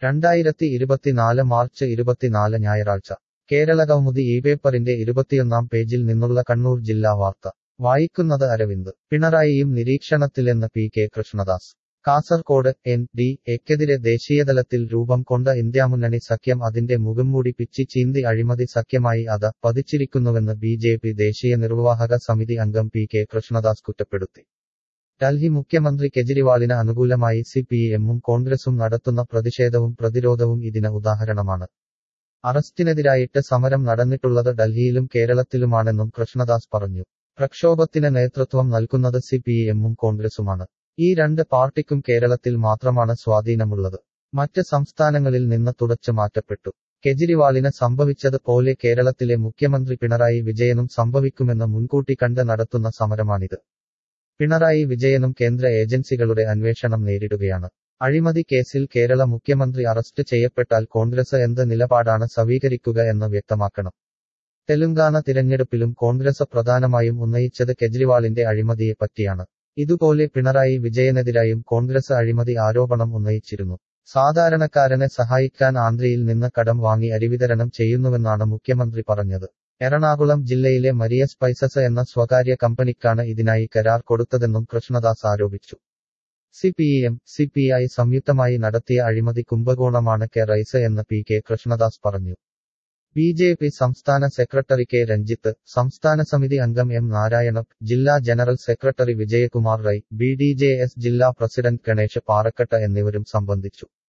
രണ്ടായിരത്തി ഇരുപത്തിനാല് മാർച്ച് ഇരുപത്തിനാല് ഞായറാഴ്ച കേരളകൗമുദി ഈ പേപ്പറിന്റെ ഇരുപത്തിയൊന്നാം പേജിൽ നിന്നുള്ള കണ്ണൂർ ജില്ലാ വാർത്ത വായിക്കുന്നത് അരവിന്ദ് പിണറായിയും നിരീക്ഷണത്തിലെന്ന് P K Krishnadas Kasaragod N D എക്കെതിരെ ദേശീയതലത്തിൽ രൂപം കൊണ്ട ഇന്ത്യാമുന്നണി സഖ്യം അതിന്റെ മുഖംമൂടി പിച്ചി ചീന്തി അഴിമതി സഖ്യമായി അത് പതിച്ചിരിക്കുന്നുവെന്ന് ബി ജെ പി ദേശീയ നിർവാഹക സമിതി അംഗം പി കെ കൃഷ്ണദാസ് കുറ്റപ്പെടുത്തി ഡൽഹി മുഖ്യമന്ത്രി കെജ്രിവാളിന് അനുകൂലമായി സി പി എമ്മും കോൺഗ്രസും നടത്തുന്ന പ്രതിഷേധവും പ്രതിരോധവും ഇതിന് ഉദാഹരണമാണ് അറസ്റ്റിനെതിരായിട്ട് സമരം നടന്നിട്ടുള്ളത് ഡൽഹിയിലും കേരളത്തിലുമാണെന്നും കൃഷ്ണദാസ് പറഞ്ഞു പ്രക്ഷോഭത്തിന് നേതൃത്വം നൽകുന്നത് സി പി എമ്മും കോൺഗ്രസുമാണ് ഈ രണ്ട് പാർട്ടിക്കും കേരളത്തിൽ മാത്രമാണ് സ്വാധീനമുള്ളത് മറ്റ് സംസ്ഥാനങ്ങളിൽ നിന്ന് തുടച്ചു മാറ്റപ്പെട്ടു കെജ്രിവാളിന് സംഭവിച്ചത് പോലെ കേരളത്തിലെ മുഖ്യമന്ത്രി പിണറായി വിജയനും സംഭവിക്കുമെന്ന് മുൻകൂട്ടി കണ്ട് നടത്തുന്ന സമരമാണിത് പിണറായി വിജയനും കേന്ദ്ര ഏജൻസികളുടെ അന്വേഷണം നേരിടുകയാണ് അഴിമതി കേസിൽ കേരള മുഖ്യമന്ത്രി അറസ്റ്റ് ചെയ്യപ്പെട്ടാൽ കോൺഗ്രസ് എന്ത് നിലപാടാണ് സ്വീകരിക്കുക എന്ന് വ്യക്തമാക്കണം തെലുങ്കാന തിരഞ്ഞെടുപ്പിലും കോൺഗ്രസ് പ്രധാനമായും ഉന്നയിച്ചത് കെജ്രിവാളിന്റെ അഴിമതിയെ പറ്റിയാണ് ഇതുപോലെ പിണറായി വിജയനെതിരായും കോൺഗ്രസ് അഴിമതി ആരോപണം ഉന്നയിച്ചിരുന്നു സാധാരണക്കാരനെ സഹായിക്കാൻ ആന്ധ്രയിൽ നിന്ന് കടം വാങ്ങി അരിവിതരണം ചെയ്യുന്നുവെന്നാണ് മുഖ്യമന്ത്രി പറഞ്ഞത് എറണാകുളം ജില്ലയിലെ മരിയ സ്പൈസസ് എന്ന സ്വകാര്യ കമ്പനിക്കാണ് ഇതിനായി കരാർ കൊടുത്തതെന്നും കൃഷ്ണദാസ് ആരോപിച്ചു C P M C P I സംയുക്തമായി നടത്തിയ അഴിമതി കുംഭകോണമാണ് കെ റൈസ് എന്ന് പി കെ കൃഷ്ണദാസ് പറഞ്ഞു ബി ജെ പി സംസ്ഥാന സെക്രട്ടറി കെ രഞ്ജിത്ത് സംസ്ഥാന സമിതി അംഗം എം നാരായണൻ ജില്ലാ general secretary Vijayakumar Rai B D J S ജില്ലാ പ്രസിഡന്റ് ഗണേഷ് പാറക്കട്ട എന്നിവരും സംബന്ധിച്ചു